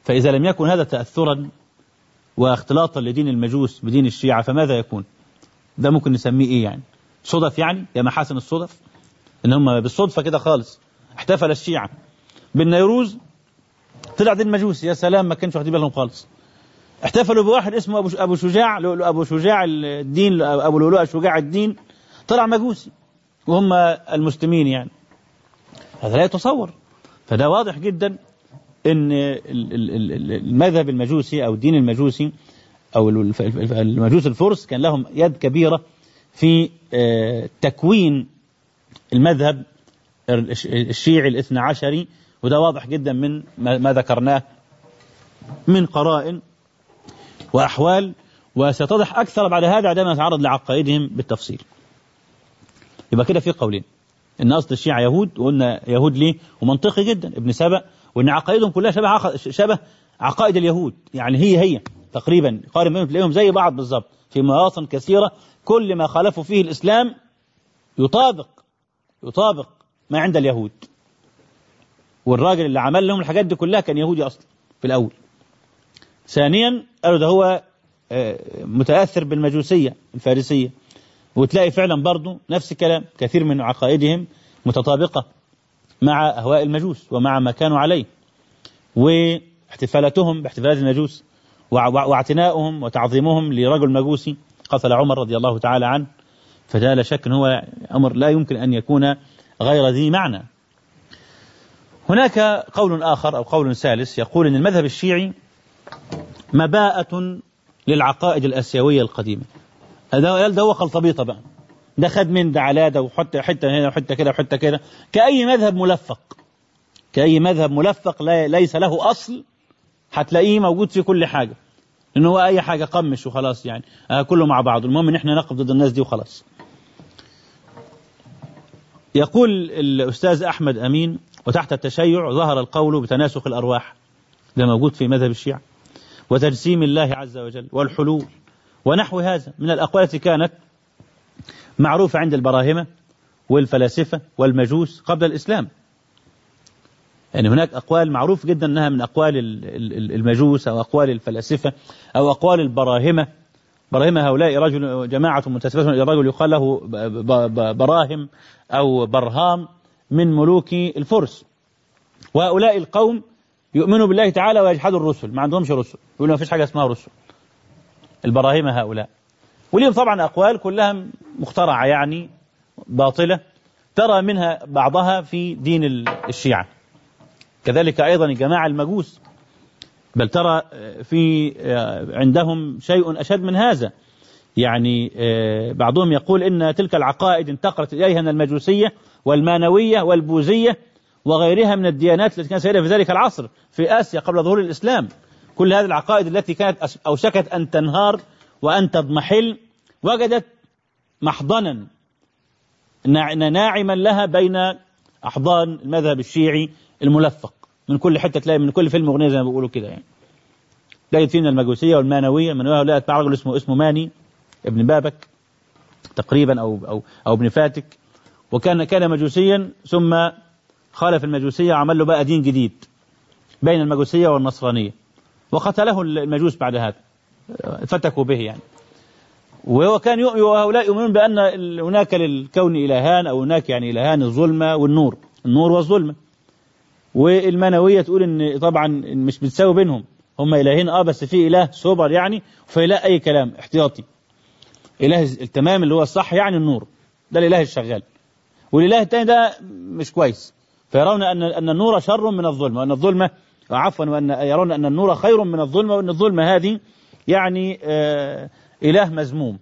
فإذا لم يكن هذا تأثرا واختلاطا لدين المجوس بدين الشيعة فماذا يكون ده ممكن نسميه إيه يعني صدف يعني يا محاسن الصدف إن هم بالصدفة كده خالص احتفل الشيعة بالنيروز طلع دين مجوسي يا سلام ما كانش واخدين بالهم خالص احتفلوا بواحد اسمه ابو ابو شجاع ابو شجاع الدين ابو لؤلؤ شجاع الدين طلع مجوسي وهم المسلمين يعني هذا لا يتصور فده واضح جدا ان المذهب المجوسي او الدين المجوسي او المجوس الفرس كان لهم يد كبيره في تكوين المذهب الشيعي الاثنى عشري وده واضح جدا من ما ذكرناه من قرائن وأحوال وستتضح أكثر بعد هذا عندما نتعرض لعقائدهم بالتفصيل يبقى كده في قولين ان اصل الشيعة يهود وقلنا يهود ليه ومنطقي جدا ابن سبأ وان عقائدهم كلها شبه عق... شبه عقائد اليهود يعني هي هي تقريبا قارن بينهم تلاقيهم زي بعض بالظبط في مواطن كثيرة كل ما خالفوا فيه الإسلام يطابق يطابق ما عند اليهود والراجل اللي عمل لهم الحاجات دي كلها كان يهودي أصلا في الأول ثانيا قالوا ده هو متأثر بالمجوسية الفارسية وتلاقي فعلا برضه نفس الكلام كثير من عقائدهم متطابقة مع أهواء المجوس ومع ما كانوا عليه واحتفالاتهم باحتفالات المجوس واعتناؤهم وتعظيمهم لرجل مجوسي قتل عمر رضي الله تعالى عنه فده لا شك هو أمر لا يمكن أن يكون غير ذي معنى هناك قول آخر أو قول ثالث يقول أن المذهب الشيعي مباءة للعقائد الآسيوية القديمة هذا ده هو خلطبيطة بقى ده خد من ده على ده وحتى حتة هنا وحتة كده وحتة كده كأي مذهب ملفق كأي مذهب ملفق لا ليس له أصل هتلاقيه موجود في كل حاجة إن هو أي حاجة قمش وخلاص يعني آه كله مع بعض المهم إن إحنا نقف ضد الناس دي وخلاص يقول الأستاذ أحمد أمين وتحت التشيع ظهر القول بتناسخ الأرواح ده موجود في مذهب الشيعة وتجسيم الله عز وجل والحلول ونحو هذا من الأقوال التي كانت معروفة عند البراهمة والفلاسفة والمجوس قبل الإسلام يعني هناك أقوال معروف جدا أنها من أقوال المجوس أو أقوال الفلاسفة أو أقوال البراهمة براهمة هؤلاء رجل جماعة منتسبة إلى رجل يقال له براهم أو برهام من ملوك الفرس وهؤلاء القوم يؤمنوا بالله تعالى ويجحدوا الرسل ما عندهمش رسل يقولوا ما فيش حاجة اسمها رسل البراهمة هؤلاء وليهم طبعا أقوال كلها مخترعة يعني باطلة ترى منها بعضها في دين الشيعة كذلك أيضا الجماعة المجوس بل ترى في عندهم شيء أشد من هذا يعني بعضهم يقول إن تلك العقائد انتقلت إليها من المجوسية والمانوية والبوذية وغيرها من الديانات التي كانت سائدة في ذلك العصر في آسيا قبل ظهور الإسلام كل هذه العقائد التي كانت أوشكت أن تنهار وأن تضمحل وجدت محضنا ناعما لها بين أحضان المذهب الشيعي الملفق من كل حتة تلاقي من كل فيلم أغنية زي ما بيقولوا كده يعني تلاقي فينا المجوسية والمانوية من هؤلاء أتباع رجل اسمه اسمه ماني ابن بابك تقريبا أو أو أو ابن فاتك وكان كان مجوسيا ثم خالف المجوسية وعمل له بقى دين جديد بين المجوسية والنصرانية وقتله المجوس بعد هذا فتكوا به يعني وهو كان وهؤلاء يؤمنون بأن هناك للكون إلهان أو هناك يعني إلهان الظلمة والنور النور والظلمة والمنوية تقول إن طبعا مش بتساوي بينهم هم إلهين اه بس في إله سوبر يعني وفي إله أي كلام احتياطي إله التمام اللي هو الصح يعني النور ده الإله الشغال والإله الثاني ده مش كويس فيرون أن أن النور شر من الظلمة وأن الظلمة عفوا وأن يرون أن النور خير من الظلمة وأن الظلمة هذه يعني آه إله مذموم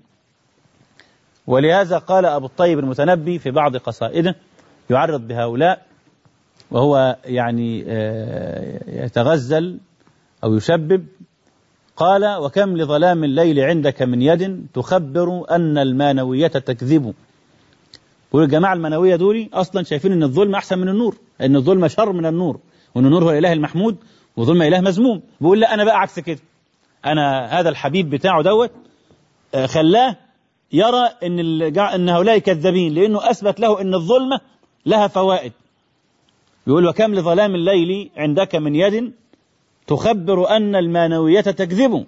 ولهذا قال أبو الطيب المتنبي في بعض قصائده يعرض بهؤلاء وهو يعني آه يتغزل أو يشبب قال وكم لظلام الليل عندك من يد تخبر أن المانوية تكذب يقول الجماعة المانوية دول أصلا شايفين أن الظلم أحسن من النور أن الظلم شر من النور وأن النور هو الإله المحمود والظلم إله مذموم بيقول لا أنا بقى عكس كده أنا هذا الحبيب بتاعه دوت خلاه يرى أن أن هؤلاء كذابين لأنه أثبت له أن الظلمة لها فوائد يقول وكم لظلام الليل عندك من يد تخبر أن المانوية تكذب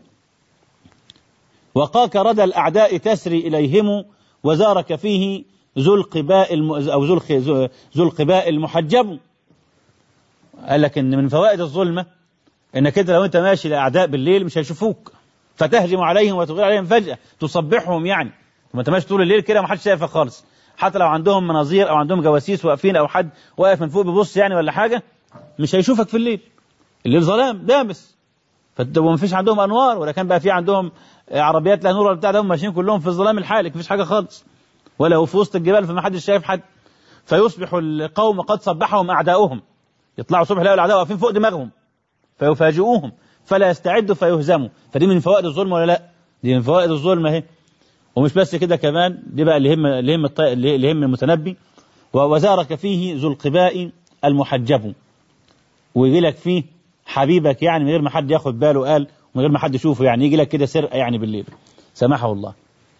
وقاك ردى الأعداء تسري إليهم وزارك فيه ذو القباء الم... أو ذو الخ... ذو القباء المحجب قال لك إن من فوائد الظلمة إنك أنت لو أنت ماشي لأعداء بالليل مش هيشوفوك فتهجم عليهم وتغير عليهم فجأة تصبحهم يعني ما أنت ماشي طول الليل كده ما حدش شايفك خالص حتى لو عندهم مناظير أو عندهم جواسيس واقفين أو حد واقف من فوق بيبص يعني ولا حاجة مش هيشوفك في الليل الليل ظلام دامس وما فيش عندهم انوار ولا كان بقى في عندهم عربيات لا نور ولا بتاع ده هم ماشيين كلهم في الظلام الحالك مفيش حاجه خالص ولا في وسط الجبال فما حدش شايف حد فيصبح القوم قد صبحهم اعداؤهم يطلعوا صبح يلاقوا الاعداء واقفين فوق دماغهم فيفاجئوهم فلا يستعدوا فيهزموا فدي من فوائد الظلم ولا لا؟ دي من فوائد الظلم اهي ومش بس كده كمان دي بقى اللي يهم اللي يهم اللي يهم المتنبي وزارك فيه ذو القباء المحجب ويجي لك فيه حبيبك يعني من غير ما حد ياخد باله قال من غير ما حد يشوفه يعني يجي لك كده سرقه يعني بالليل سمحه الله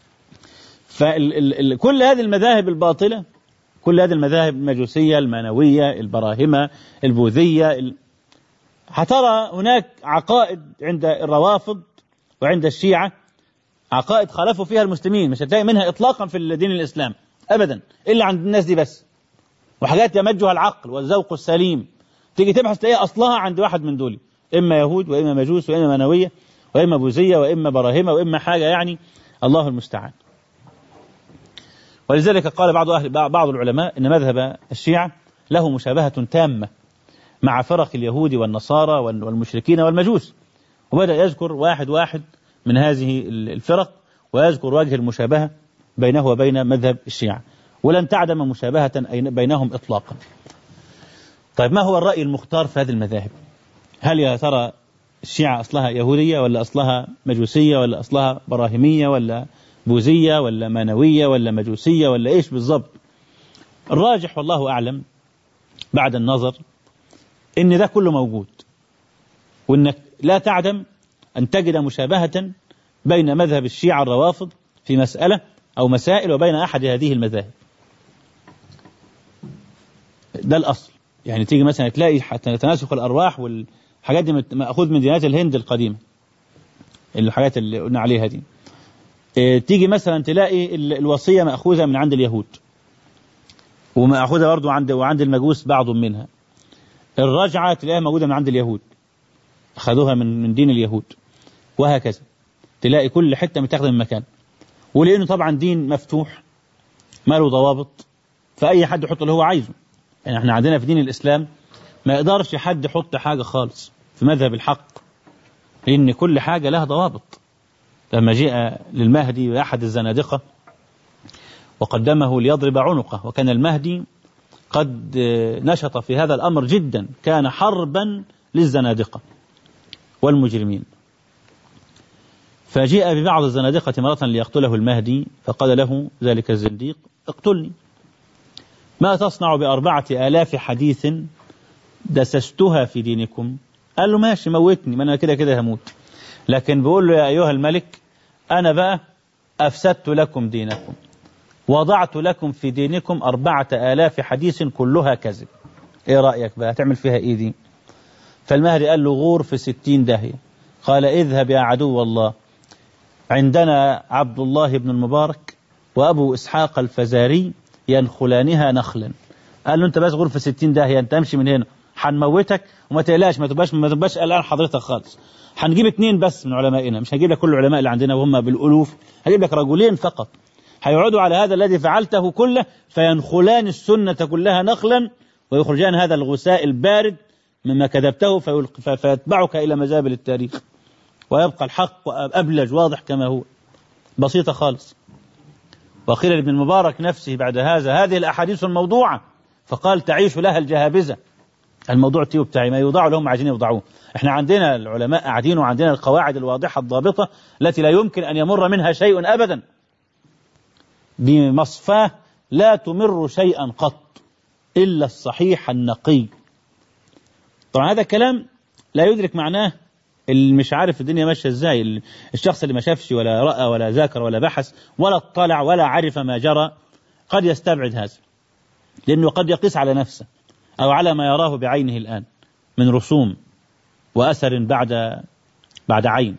فكل هذه المذاهب الباطله كل هذه المذاهب المجوسيه المانويه البراهمه البوذيه ال... هترى هناك عقائد عند الروافض وعند الشيعه عقائد خالفوا فيها المسلمين مش هتلاقي منها اطلاقا في دين الاسلام ابدا الا عند الناس دي بس وحاجات يمجها العقل والذوق السليم تيجي تبحث تلاقيها اصلها عند واحد من دول اما يهود واما مجوس واما منويه واما بوذيه واما براهمه واما حاجه يعني الله المستعان. ولذلك قال بعض اهل بعض العلماء ان مذهب الشيعه له مشابهه تامه مع فرق اليهود والنصارى والمشركين والمجوس. وبدا يذكر واحد واحد من هذه الفرق ويذكر وجه المشابهه بينه وبين مذهب الشيعه. ولن تعدم مشابهه بينهم اطلاقا. طيب ما هو الرأي المختار في هذه المذاهب هل يا ترى الشيعة أصلها يهودية ولا أصلها مجوسية ولا أصلها براهمية ولا بوذية ولا مانوية ولا مجوسية ولا إيش بالضبط الراجح والله أعلم بعد النظر إن ده كله موجود وإنك لا تعدم أن تجد مشابهة بين مذهب الشيعة الروافض في مسألة أو مسائل وبين أحد هذه المذاهب ده الأصل يعني تيجي مثلا تلاقي حتى تناسخ الارواح والحاجات دي ماخوذ من ديانات الهند القديمه الحاجات اللي قلنا عليها دي اه تيجي مثلا تلاقي الوصيه ماخوذه من عند اليهود وماخوذه برضه عند وعند المجوس بعض منها الرجعه تلاقيها موجوده من عند اليهود اخذوها من من دين اليهود وهكذا تلاقي كل حته متاخده من مكان ولانه طبعا دين مفتوح ما له ضوابط فاي حد يحط اللي هو عايزه يعني احنا عندنا في دين الاسلام ما يقدرش حد يحط حاجه خالص في مذهب الحق لان كل حاجه لها ضوابط لما جاء للمهدي احد الزنادقه وقدمه ليضرب عنقه وكان المهدي قد نشط في هذا الامر جدا كان حربا للزنادقه والمجرمين فجاء ببعض الزنادقه مره ليقتله المهدي فقال له ذلك الزنديق اقتلني ما تصنع بأربعة آلاف حديث دسستها في دينكم قال له ماشي موتني ما أنا كده كده هموت لكن بيقول له يا أيها الملك أنا بقى أفسدت لكم دينكم وضعت لكم في دينكم أربعة آلاف حديث كلها كذب إيه رأيك بقى تعمل فيها إيه دي فالمهدي قال له غور في ستين داهية قال اذهب يا عدو الله عندنا عبد الله بن المبارك وأبو إسحاق الفزاري ينخلانها نخلا قال له انت بس غرفه 60 داهيه انت امشي من هنا هنموتك وما تقلقش ما تبقاش ما تبقاش قلقان حضرتك خالص هنجيب اثنين بس من علمائنا مش هجيب لك كل العلماء اللي عندنا وهم بالالوف هجيب لك رجلين فقط هيقعدوا على هذا الذي فعلته كله فينخلان السنه كلها نخلا ويخرجان هذا الغثاء البارد مما كذبته فيتبعك الى مزابل التاريخ ويبقى الحق ابلج واضح كما هو بسيطه خالص وقيل لابن المبارك نفسه بعد هذا هذه الأحاديث الموضوعة فقال تعيش لها الجهابذة الموضوع تيو بتاعي ما يوضع لهم عايزين يوضعوه احنا عندنا العلماء قاعدين وعندنا القواعد الواضحة الضابطة التي لا يمكن أن يمر منها شيء أبدا بمصفاه لا تمر شيئا قط إلا الصحيح النقي طبعا هذا كلام لا يدرك معناه اللي مش عارف الدنيا ماشيه ازاي الشخص اللي ما شافش ولا راى ولا ذاكر ولا بحث ولا اطلع ولا عرف ما جرى قد يستبعد هذا لانه قد يقيس على نفسه او على ما يراه بعينه الان من رسوم وأثر بعد بعد عين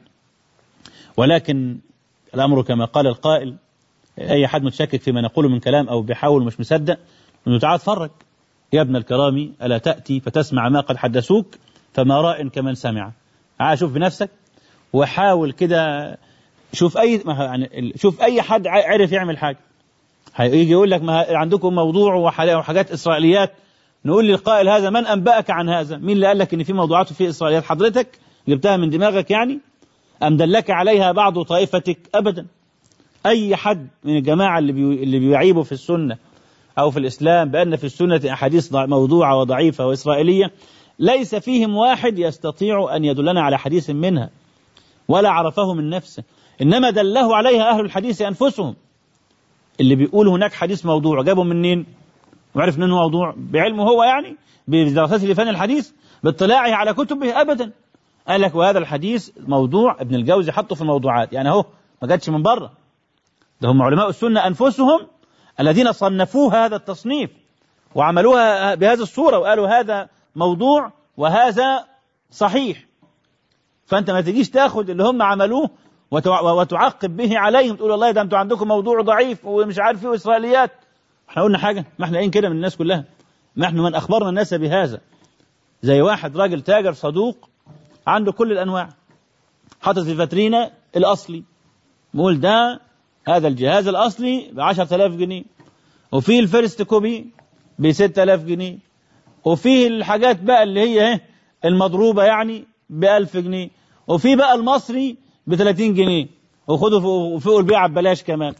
ولكن الأمر كما قال القائل أي حد متشكك فيما نقوله من كلام أو بيحاول مش مصدق أنه تعال اتفرج يا ابن الكرام ألا تأتي فتسمع ما قد حدثوك فما راء كمن سمع تعال شوف بنفسك وحاول كده شوف أي يعني شوف أي حد عرف يعمل حاجة هيجي يقول لك ما عندكم موضوع وحاجات إسرائيليات نقول للقائل هذا من أنبأك عن هذا مين اللي قال لك إن في موضوعات وفي إسرائيليات حضرتك جبتها من دماغك يعني أم دلك عليها بعض طائفتك أبدا أي حد من الجماعة اللي بي... اللي بيعيبوا في السنة أو في الإسلام بأن في السنة أحاديث موضوعة وضعيفة وإسرائيلية ليس فيهم واحد يستطيع أن يدلنا على حديث منها ولا عرفه من نفسه إنما دله عليها أهل الحديث أنفسهم اللي بيقول هناك حديث موضوع جابه منين وعرف منه موضوع بعلمه هو يعني بدراسته لفن الحديث باطلاعه على كتبه أبدا قال لك وهذا الحديث موضوع ابن الجوزي حطه في الموضوعات يعني اهو ما جاتش من بره ده هم علماء السنة أنفسهم الذين صنفوه هذا التصنيف وعملوها بهذه الصورة وقالوا هذا موضوع وهذا صحيح فأنت ما تجيش تاخد اللي هم عملوه وتعقب به عليهم تقول والله ده انتوا عندكم موضوع ضعيف ومش عارف ايه واسرائيليات احنا قلنا حاجه ما احنا قايلين كده من الناس كلها ما احنا من اخبرنا الناس بهذا زي واحد راجل تاجر صدوق عنده كل الانواع حاطط في الفاترينا الاصلي بيقول ده هذا الجهاز الاصلي ب 10000 جنيه وفيه الفيرست كوبي ب 6000 جنيه وفيه الحاجات بقى اللي هي ايه المضروبه يعني ب 1000 جنيه وفي بقى المصري ب 30 جنيه وخدوا فوق البيعه ببلاش كمان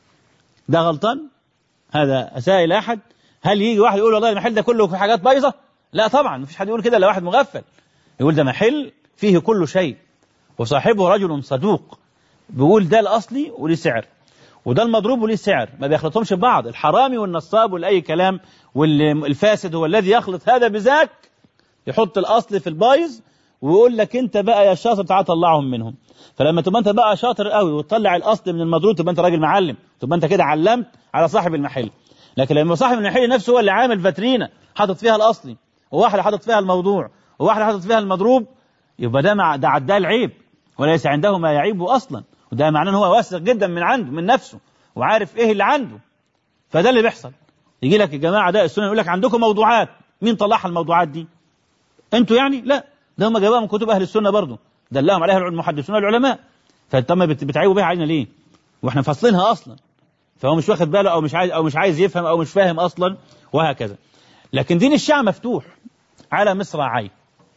ده غلطان هذا اساء الى احد هل يجي واحد يقول والله المحل ده كله في حاجات بايظه لا طبعا مفيش حد يقول كده الا واحد مغفل يقول ده محل فيه كل شيء وصاحبه رجل صدوق بيقول ده الاصلي وليه سعر وده المضروب وليه سعر ما بيخلطهمش ببعض الحرامي والنصاب والاي كلام والفاسد هو الذي يخلط هذا بذاك يحط الاصل في البايظ ويقول لك انت بقى يا شاطر تعال طلعهم منهم فلما تبقى انت بقى شاطر قوي وتطلع الاصل من المضروب تبقى انت راجل معلم تبقى انت كده علمت على صاحب المحل لكن لما صاحب المحل نفسه هو اللي عامل فاترينا حاطط فيها الاصلي وواحد حاطط فيها الموضوع وواحد حاطط فيها المضروب يبقى ده مع ده عداه العيب وليس عنده ما يعيبه اصلا وده معناه ان هو واثق جدا من عنده من نفسه وعارف ايه اللي عنده فده اللي بيحصل يجي لك الجماعه ده السنه يقول لك عندكم موضوعات مين طلعها الموضوعات دي انتوا يعني لا ده هم جابوها من كتب اهل السنه برضه دلهم عليها المحدثون العلماء فانتم بتعيبوا بيها علينا ليه واحنا فاصلينها اصلا فهو مش واخد باله او مش عايز او مش عايز يفهم او مش فاهم اصلا وهكذا لكن دين الشيعة مفتوح على مصراعي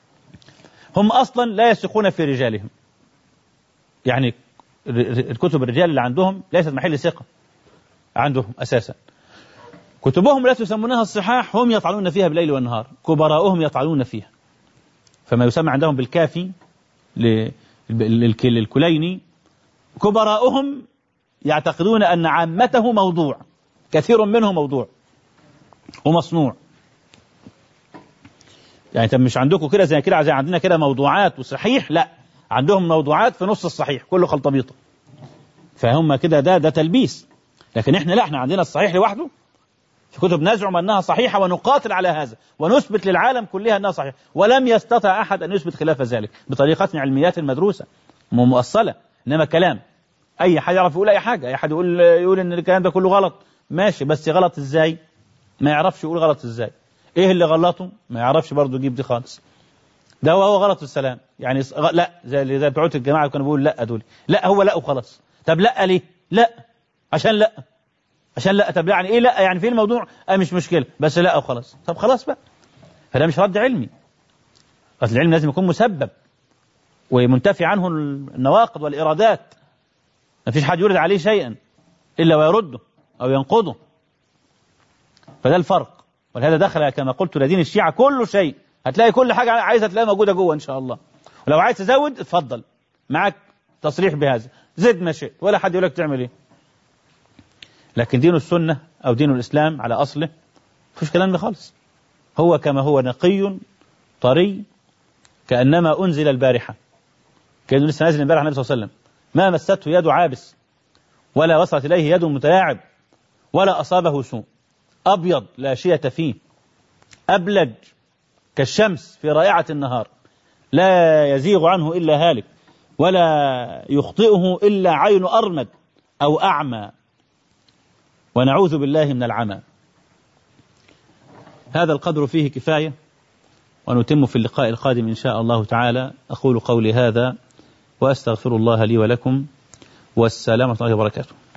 هم اصلا لا يثقون في رجالهم يعني الكتب الرجال اللي عندهم ليست محل ثقه عندهم اساسا كتبهم التي يسمونها الصحاح هم يطعنون فيها بالليل والنهار كبراؤهم يطعنون فيها فما يسمى عندهم بالكافي للكليني كبراؤهم يعتقدون أن عامته موضوع كثير منه موضوع ومصنوع يعني انت مش عندكم كده زي كده زي عندنا كده موضوعات وصحيح لا عندهم موضوعات في نص الصحيح كله خلطبيطه فهم كده ده ده تلبيس لكن احنا لا احنا عندنا الصحيح لوحده في كتب نزعم انها صحيحه ونقاتل على هذا ونثبت للعالم كلها انها صحيحه ولم يستطع احد ان يثبت خلاف ذلك بطريقه علميات مدروسه مؤصله انما كلام اي حد يعرف يقول اي حاجه اي حد يقول يقول ان الكلام ده كله غلط ماشي بس غلط ازاي ما يعرفش يقول غلط ازاي ايه اللي غلطه ما يعرفش برضه يجيب دي خالص ده هو غلط السلام يعني لا زي زي بتوع الجماعه اللي كانوا بيقولوا لا دول لا هو لا وخلاص طب لا ليه لا عشان لا عشان لا طب يعني ايه لا يعني في الموضوع آه مش مشكله بس لا وخلاص طب خلاص بقى فده مش رد علمي اصل العلم لازم يكون مسبب ومنتفي عنه النواقض والارادات ما فيش حد يرد عليه شيئا الا ويرده او ينقضه فده الفرق ولهذا دخل كما قلت لدين الشيعة كل شيء هتلاقي كل حاجة عايزة تلاقيها موجودة جوه إن شاء الله ولو عايز تزود اتفضل معك تصريح بهذا زد ما شئت ولا حد يقول لك تعمل ايه لكن دين السنة أو دين الإسلام على أصله مفيش كلام ده خالص هو كما هو نقي طري كأنما أنزل البارحة كأنه لسه نازل امبارح النبي صلى الله عليه وسلم ما مسته يد عابس ولا وصلت إليه يد متلاعب ولا أصابه سوء أبيض لا شية فيه أبلج كالشمس في رائعة النهار لا يزيغ عنه إلا هالك ولا يخطئه إلا عين أرمد أو أعمى ونعوذ بالله من العمى هذا القدر فيه كفاية ونتم في اللقاء القادم إن شاء الله تعالى أقول قولي هذا وأستغفر الله لي ولكم والسلام ورحمة الله وبركاته